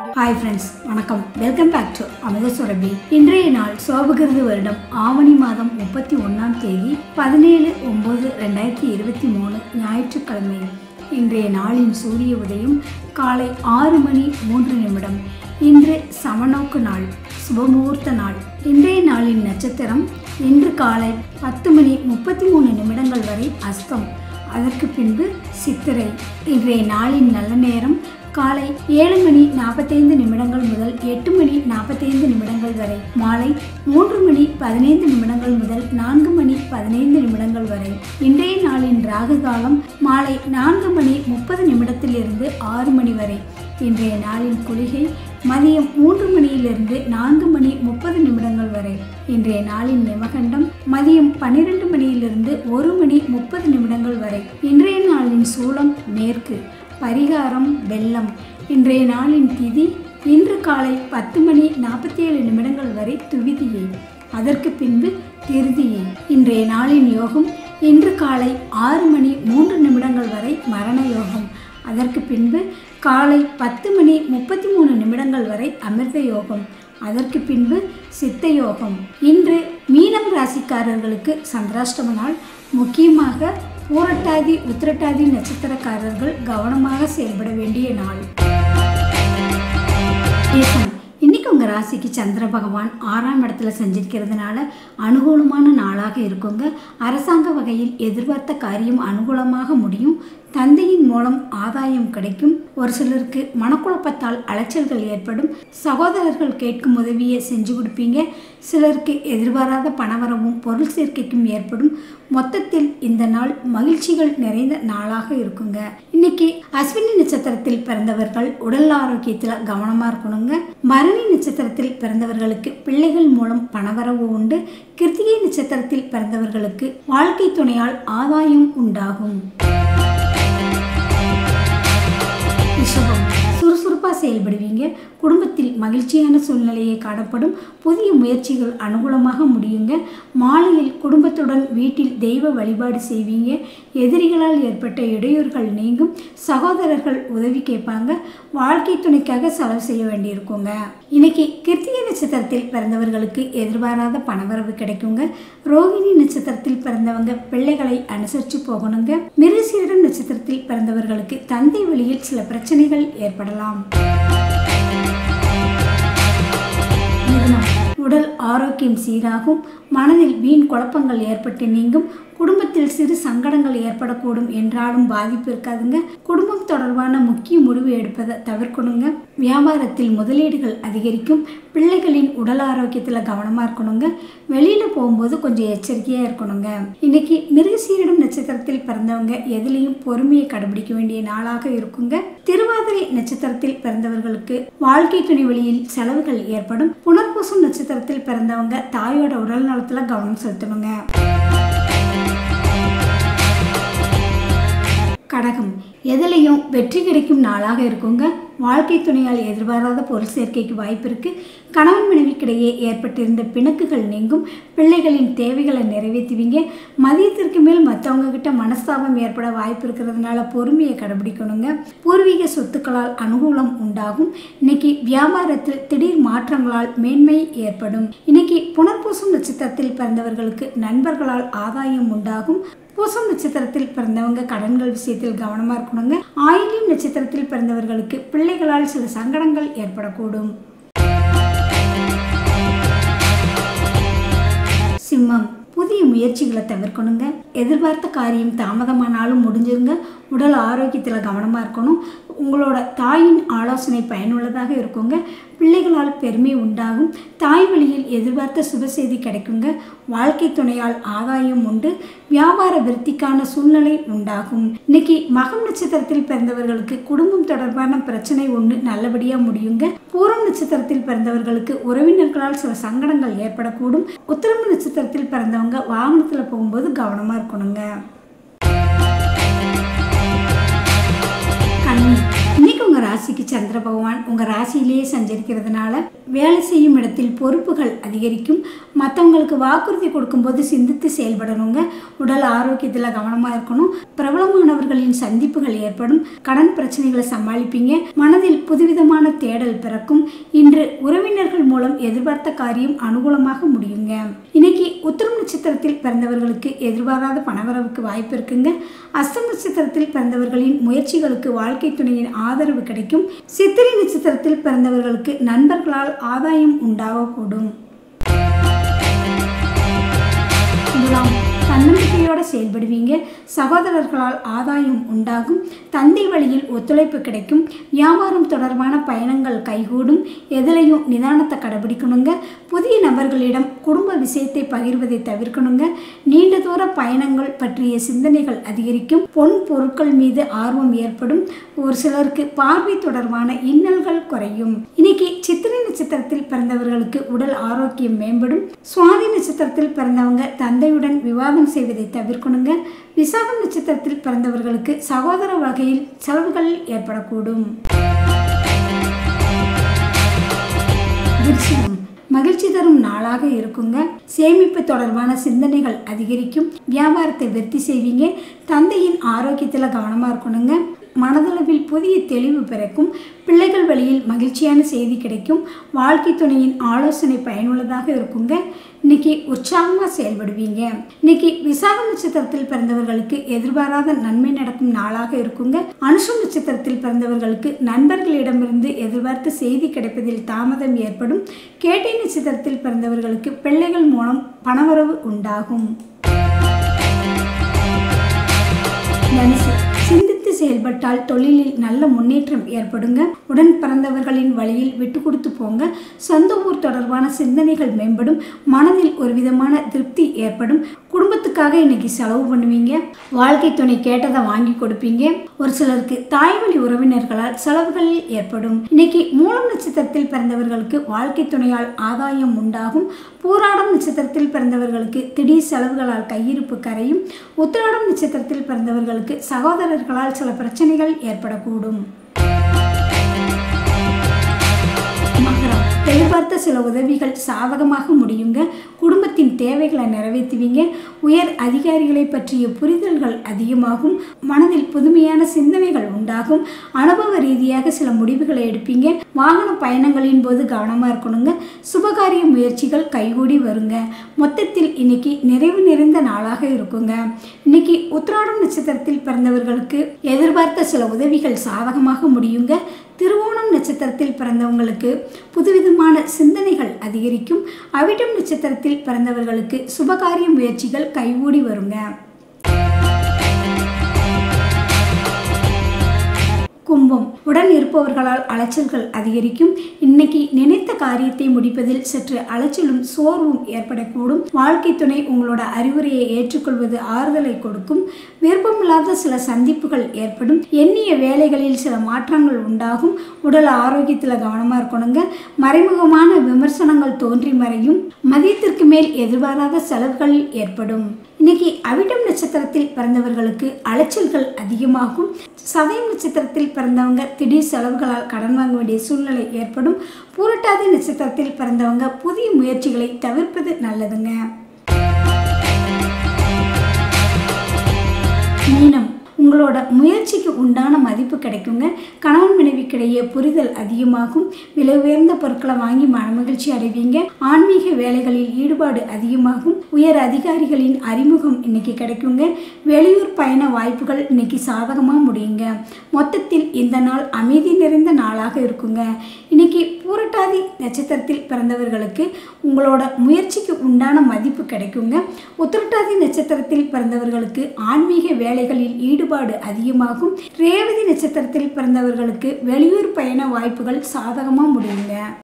Hi friends வணக்கம் welcome back to Amirtha Surabhi இன்றைய நாள் சோபகிருது வருடம் ஆவணி மாதம் முப்பத்தி ஒன்றாம் தேதி பதினேழு ஒம்பது ரெண்டாயிரத்தி இருபத்தி மூணு ஞாயிற்றுக்கிழமை இன்றைய நாளின் சூரிய உதயம் காலை ஆறு மணி மூன்று நிமிடம் இன்று சமநோக்கு நாள் சுபமுகூர்த்த நாள் இன்றைய நாளின் நட்சத்திரம் இன்று காலை பத்து மணி முப்பத்தி மூணு நிமிடங்கள் வரை அஸ்தம் அதற்கு பின்பு சித்திரை இன்றைய நாளின் நல்ல நேரம் காலை ஏழு மணி நாற்பத்தைந்து நிமிடங்கள் முதல் எட்டு மணி நாற்பத்தைந்து நிமிடங்கள் வரை மாலை மூன்று மணி பதினைந்து நிமிடங்கள் முதல் நான்கு மணி பதினைந்து நிமிடங்கள் வரை இன்றைய நாளின் ராகு காலம் மாலை நான்கு மணி முப்பது நிமிடத்திலிருந்து ஆறு மணி வரை இன்றைய நாளின் குளிகை மதியம் மூன்று மணியிலிருந்து நான்கு மணி முப்பது நிமிடங்கள் வரை இன்றைய நாளின் நிமகண்டம் மதியம் பன்னிரண்டு மணியிலிருந்து ஒரு மணி முப்பது நிமிடங்கள் வரை இன்றைய நாளின் சூலம் மேற்கு பரிகாரம் வெள்ளம் இன்றைய நாளின் திதி இன்று காலை பத்து மணி நாற்பத்தி ஏழு நிமிடங்கள் வரை துவிதியை அதற்கு பின்பு திருதியை இன்றைய நாளின் யோகம் இன்று காலை ஆறு மணி மூன்று நிமிடங்கள் வரை மரண யோகம் அதற்கு பின்பு காலை பத்து மணி முப்பத்தி மூணு நிமிடங்கள் வரை அமிர்த யோகம் அதற்கு பின்பு சித்த யோகம் இன்று மீனம் ராசிக்காரர்களுக்கு சந்திராஷ்டம நாள் முக்கியமாக பூரட்டாதி உத்திரட்டாதி நட்சத்திரக்காரர்கள் கவனமாக செயல்பட வேண்டிய நாள் ஏசம் இன்னைக்கு உங்கள் ராசிக்கு சந்திர பகவான் ஆறாம் இடத்துல செஞ்சிருக்கிறதுனால அனுகூலமான நாளாக இருக்குங்க அரசாங்க வகையில் எதிர்பார்த்த காரியம் அனுகூலமாக முடியும் தந்தையின் மூலம் ஆதாயம் கிடைக்கும் ஒரு சிலருக்கு மனக்குழப்பத்தால் அலைச்சல்கள் ஏற்படும் சகோதரர்கள் கேட்கும் உதவியை செஞ்சு கொடுப்பீங்க சிலருக்கு எதிர்பாராத பணவரவும் பொருள் சேர்க்கைக்கும் ஏற்படும் மொத்தத்தில் இந்த நாள் மகிழ்ச்சிகள் நிறைந்த நாளாக இருக்குங்க இன்னைக்கு அஸ்வினி நட்சத்திரத்தில் பிறந்தவர்கள் உடல் ஆரோக்கியத்தில் கவனமாக இருக்கணுங்க பரணி நட்சத்திரத்தில் பிறந்தவர்களுக்கு பிள்ளைகள் மூலம் பணவரவு உண்டு கிருத்திகை நட்சத்திரத்தில் பிறந்தவர்களுக்கு வாழ்க்கை துணையால் ஆதாயம் உண்டாகும் ரிஷபம் சுறுசுறுப்பாக செயல்படுவீங்க குடும்பத்தில் மகிழ்ச்சியான சூழ்நிலையை காணப்படும் புதிய முயற்சிகள் அனுகூலமாக முடியுங்க மாலையில் குடும்பத்துடன் வீட்டில் தெய்வ வழிபாடு செய்வீங்க எதிரிகளால் ஏற்பட்ட இடையூறுகள் நீங்கும் சகோதரர்கள் உதவி கேட்பாங்க வாழ்க்கை துணைக்காக செலவு செய்ய வேண்டியிருக்குங்க இன்னைக்கு கிருத்திகை நட்சத்திரத்தில் பிறந்தவர்களுக்கு எதிர்பாராத பணவரவு கிடைக்குங்க ரோகிணி நட்சத்திரத்தில் பிறந்தவங்க பிள்ளைகளை அனுசரித்து போகணுங்க மிருகசீரிடம் நட்சத்திரத்தில் பிறந்தவர்களுக்கு தந்தை வழியில் சில பிரச்சனைகள் ஏற்படலாம் மிதுனம். உடல் ஆரோக்கியம் சீராகும் மனதில் வீண் குழப்பங்கள் ஏற்பட்டு நீங்கும் குடும்பத்தில் சிறு சங்கடங்கள் ஏற்படக்கூடும் என்றாலும் பாதிப்பு இருக்காதுங்க குடும்பம் தொடர்பான முக்கிய முடிவு எடுப்பதை தவிர்க்கணுங்க வியாபாரத்தில் முதலீடுகள் அதிகரிக்கும் பிள்ளைகளின் உடல் ஆரோக்கியத்தில் கவனமாக இருக்கணுங்க வெளியில் போகும்போது கொஞ்சம் எச்சரிக்கையாக இருக்கணுங்க இன்னைக்கு மிருகசீரிடம் நட்சத்திரத்தில் பிறந்தவங்க எதுலேயும் பொறுமையை கடைபிடிக்க வேண்டிய நாளாக இருக்குங்க திருவாதிரை நட்சத்திரத்தில் பிறந்தவர்களுக்கு வாழ்க்கை துணை வழியில் செலவுகள் ஏற்படும் புனர்பூசம் நட்சத்திரத்தில் பிறந்தவங்க தாயோட உடல் நலத்தில் கவனம் செலுத்தணுங்க கடகம் எதுலேயும் வெற்றி கிடைக்கும் நாளாக இருக்குங்க வாழ்க்கை துணையால் எதிர்பாராத பொருள் சேர்க்கைக்கு வாய்ப்பு இருக்கு கணவன் மனைவிக்கிடையே ஏற்பட்டிருந்த பிணக்குகள் நீங்கும் பிள்ளைகளின் தேவைகளை நிறைவேற்றுவீங்க மதியத்திற்கு மேல் மற்றவங்க கிட்ட மனஸ்தாபம் ஏற்பட வாய்ப்பு இருக்கிறதுனால பொறுமையை கடைபிடிக்கணுங்க பூர்வீக சொத்துக்களால் அனுகூலம் உண்டாகும் இன்னைக்கு வியாபாரத்தில் திடீர் மாற்றங்களால் மேன்மை ஏற்படும் இன்னைக்கு புனர்பூசம் நட்சத்திரத்தில் பிறந்தவர்களுக்கு நண்பர்களால் ஆதாயம் உண்டாகும் பூசம் நட்சத்திரத்தில் பிறந்தவங்க கடன்கள் விஷயத்தில் கவனமாக இருக்கணுங்க ஆயிலியம் நட்சத்திரத்தில் பிறந்தவர்களுக்கு பிள்ளைகளால் சில சங்கடங்கள் ஏற்படக்கூடும் சிம்மம் புதிய முயற்சிகளை தவிர்க்கணுங்க எதிர்பார்த்த காரியம் தாமதமானாலும் முடிஞ்சிருங்க உடல் ஆரோக்கியத்தில் கவனமாக இருக்கணும் உங்களோட தாயின் ஆலோசனை பயனுள்ளதாக இருக்குங்க பிள்ளைகளால் பெருமை உண்டாகும் தாய் வழியில் எதிர்பார்த்த சுப செய்தி கிடைக்குங்க வாழ்க்கை துணையால் ஆதாயம் உண்டு வியாபார விருத்திக்கான சூழ்நிலை உண்டாகும் இன்னைக்கு மகம் நட்சத்திரத்தில் பிறந்தவர்களுக்கு குடும்பம் தொடர்பான பிரச்சனை ஒன்று நல்லபடியாக முடியுங்க பூரம் நட்சத்திரத்தில் பிறந்தவர்களுக்கு உறவினர்களால் சில சங்கடங்கள் ஏற்படக்கூடும் உத்திரம நட்சத்திரத்தில் பிறந்தவங்க வாகனத்தில் போகும்போது கவனமாக இருக்கணுங்க கண்ணி இன்னைக்கு உங்கள் ராசிக்கு சந்திர பகவான் உங்கள் ராசியிலேயே சஞ்சரிக்கிறதுனால வேலை செய்யும் இடத்தில் பொறுப்புகள் அதிகரிக்கும் மற்றவங்களுக்கு வாக்குறுதி கொடுக்கும்போது சிந்தித்து செயல்படணுங்க உடல் ஆரோக்கியத்தில் கவனமாக இருக்கணும் பிரபலமானவர்களின் சந்திப்புகள் ஏற்படும் கடன் பிரச்சனைகளை சமாளிப்பீங்க மனதில் புதுவிதமான தேடல் பிறக்கும் இன்று உறவினர்கள் மூலம் எதிர்பார்த்த காரியம் அனுகூலமாக முடியுங்க இன்னைக்கு உத்திரம் நட்சத்திரத்தில் பிறந்தவர்களுக்கு எதிர்பாராத பணவரவுக்கு வாய்ப்பு இருக்குங்க அஸ்தம் நட்சத்திரத்தில் பிறந்தவர்களின் முயற்சிகளுக்கு வாழ்க்கை துணையின் ஆதரவு கிடைக்கும் சித்திரை நட்சத்திரத்தில் பிறந்தவர்களுக்கு நண்பர்களால் ஆதாயம் உண்டாகக்கூடும் முதலாம் தன்னம்பிக்கையோடு செயல்படுவீங்க சகோதரர்களால் ஆதாயம் உண்டாகும் தந்தை வழியில் ஒத்துழைப்பு கிடைக்கும் வியாபாரம் தொடர்பான பயணங்கள் கைகூடும் எதிலையும் நிதானத்தை கடைபிடிக்கணுங்க புதிய நபர்களிடம் குடும்ப விஷயத்தை பகிர்வதை தவிர்க்கணுங்க நீண்ட தூர பயணங்கள் பற்றிய சிந்தனைகள் அதிகரிக்கும் பொன் பொருட்கள் மீது ஆர்வம் ஏற்படும் ஒரு சிலருக்கு பார்வை தொடர்பான இன்னல்கள் குறையும் இன்னைக்கு சித்திரை நட்சத்திரத்தில் பிறந்தவர்களுக்கு உடல் ஆரோக்கியம் மேம்படும் சுவாதி நட்சத்திரத்தில் பிறந்தவங்க தந்தையுடன் விவாதம் செய்வதை தவிர்க்கணுங்க விசாகம் நட்சத்திரத்தில் பிறந்தவர்களுக்கு சகோதர வகையில் செலவுகள் ஏற்படக்கூடும் விருச்சிகம் மகிழ்ச்சி தரும் நாளாக இருக்குங்க சேமிப்பு தொடர்பான சிந்தனைகள் அதிகரிக்கும் வியாபாரத்தை விருத்தி செய்வீங்க தந்தையின் ஆரோக்கியத்தில் கவனமாக இருக்கணுங்க மனதளவில் புதிய தெளிவு பிறக்கும் பிள்ளைகள் வழியில் மகிழ்ச்சியான செய்தி கிடைக்கும் வாழ்க்கை துணையின் ஆலோசனை பயனுள்ளதாக இருக்குங்க இன்னைக்கு உற்சாகமாக செயல்படுவீங்க இன்னைக்கு விசாக நட்சத்திரத்தில் பிறந்தவர்களுக்கு எதிர்பாராத நன்மை நடக்கும் நாளாக இருக்குங்க அனுஷம் நட்சத்திரத்தில் பிறந்தவர்களுக்கு நண்பர்களிடமிருந்து எதிர்பார்த்த செய்தி கிடைப்பதில் தாமதம் ஏற்படும் கேட்டை நட்சத்திரத்தில் பிறந்தவர்களுக்கு பிள்ளைகள் மூலம் பணவரவு உண்டாகும் தனுசு சிந்தித்து செயல்பட்டால் தொழிலில் நல்ல முன்னேற்றம் ஏற்படுங்க உடன் பிறந்தவர்களின் வழியில் விட்டு கொடுத்து போங்க சொந்த ஊர் தொடர்பான சிந்தனைகள் மேம்படும் மனதில் ஒரு விதமான திருப்தி ஏற்படும் குடும்பத்துக்காக இன்னைக்கு செலவு பண்ணுவீங்க வாழ்க்கை துணை கேட்டதை வாங்கி கொடுப்பீங்க ஒரு சிலருக்கு தாய்வழி உறவினர்களால் செலவுகள் ஏற்படும் இன்னைக்கு மூலம் நட்சத்திரத்தில் பிறந்தவர்களுக்கு வாழ்க்கை துணையால் ஆதாயம் உண்டாகும் பூராடம் நட்சத்திரத்தில் பிறந்தவர்களுக்கு திடீர் செலவுகளால் கையிருப்பு கரையும் உத்திராடம் நட்சத்திரத்தில் பிறந்தவர்களுக்கு சகோதரர்களால் சில பிரச்சனைகள் ஏற்படக்கூடும் மகரம் எதிர்பார்த்த சில உதவிகள் சாதகமாக முடியுங்க குடும்பத்தின் தேவைகளை நிறைவேற்றுவீங்க உயர் அதிகாரிகளை பற்றிய புரிதல்கள் அதிகமாகும் மனதில் புதுமையான சிந்தனைகள் உண்டாகும் அனுபவ ரீதியாக சில முடிவுகளை எடுப்பீங்க வாகன பயணங்களின் போது கவனமாக இருக்கணுங்க சுபகாரிய முயற்சிகள் கைகூடி வருங்க மொத்தத்தில் இன்னைக்கு நிறைவு நிறைந்த நாளாக இருக்குங்க இன்னைக்கு உத்திராடம் நட்சத்திரத்தில் பிறந்தவர்களுக்கு எதிர்பார்த்த சில உதவிகள் சாதகமாக முடியுங்க திருவோணம் நட்சத்திரத்தில் பிறந்தவங்களுக்கு புதுவிதமான சிந்தனைகள் அதிகரிக்கும் அவிட்டம் நட்சத்திரத்தில் பிறந்தவர்களுக்கு சுபகாரிய முயற்சிகள் கைகூடி வருங்க கும்பம் உடன் இருப்பவர்களால் அலைச்சல்கள் அதிகரிக்கும் இன்னைக்கு நினைத்த காரியத்தை முடிப்பதில் சற்று அலைச்சலும் சோர்வும் ஏற்படக்கூடும் வாழ்க்கை துணை உங்களோட அறிவுரையை ஏற்றுக்கொள்வது ஆறுதலை கொடுக்கும் விருப்பமில்லாத சில சந்திப்புகள் ஏற்படும் எண்ணிய வேலைகளில் சில மாற்றங்கள் உண்டாகும் உடல் ஆரோக்கியத்தில் கவனமாக இருக்கணுங்க மறைமுகமான விமர்சனங்கள் தோன்றி மறையும் மதியத்திற்கு மேல் எதிர்பாராத செலவுகள் ஏற்படும் இன்னைக்கு அவிட்டம் நட்சத்திரத்தில் பிறந்தவர்களுக்கு அலைச்சல்கள் அதிகமாகும் சதயம் நட்சத்திரத்தில் பிறந்தவங்க திடீர் செலவுகளால் கடன் வாங்க வேண்டிய சூழ்நிலை ஏற்படும் பூரட்டாதி நட்சத்திரத்தில் பிறந்தவங்க புதிய முயற்சிகளை தவிர்ப்பது நல்லதுங்க மீனம் உங்களோட முயற்சிக்கு உண்டான மதிப்பு கிடைக்குங்க கணவன் மனைவிக்கிடையே புரிதல் அதிகமாகும் விலை உயர்ந்த பொருட்களை வாங்கி மனமகிழ்ச்சி அடைவீங்க ஆன்மீக வேலைகளில் ஈடுபாடு அதிகமாகும் உயர் அதிகாரிகளின் அறிமுகம் இன்னைக்கு கிடைக்குங்க வெளியூர் பயண வாய்ப்புகள் இன்னைக்கு சாதகமாக முடியுங்க மொத்தத்தில் இந்த நாள் அமைதி நிறைந்த நாளாக இருக்குங்க இன்னைக்கு பூரட்டாதி நட்சத்திரத்தில் பிறந்தவர்களுக்கு உங்களோட முயற்சிக்கு உண்டான மதிப்பு கிடைக்குங்க உத்திரட்டாதி நட்சத்திரத்தில் பிறந்தவர்களுக்கு ஆன்மீக வேலைகளில் ஈடுபாடு அதிகமாகும் ரேவதி நட்சத்திரத்தில் பிறந்தவர்களுக்கு வெளியூர் பயண வாய்ப்புகள் சாதகமாக முடியுங்க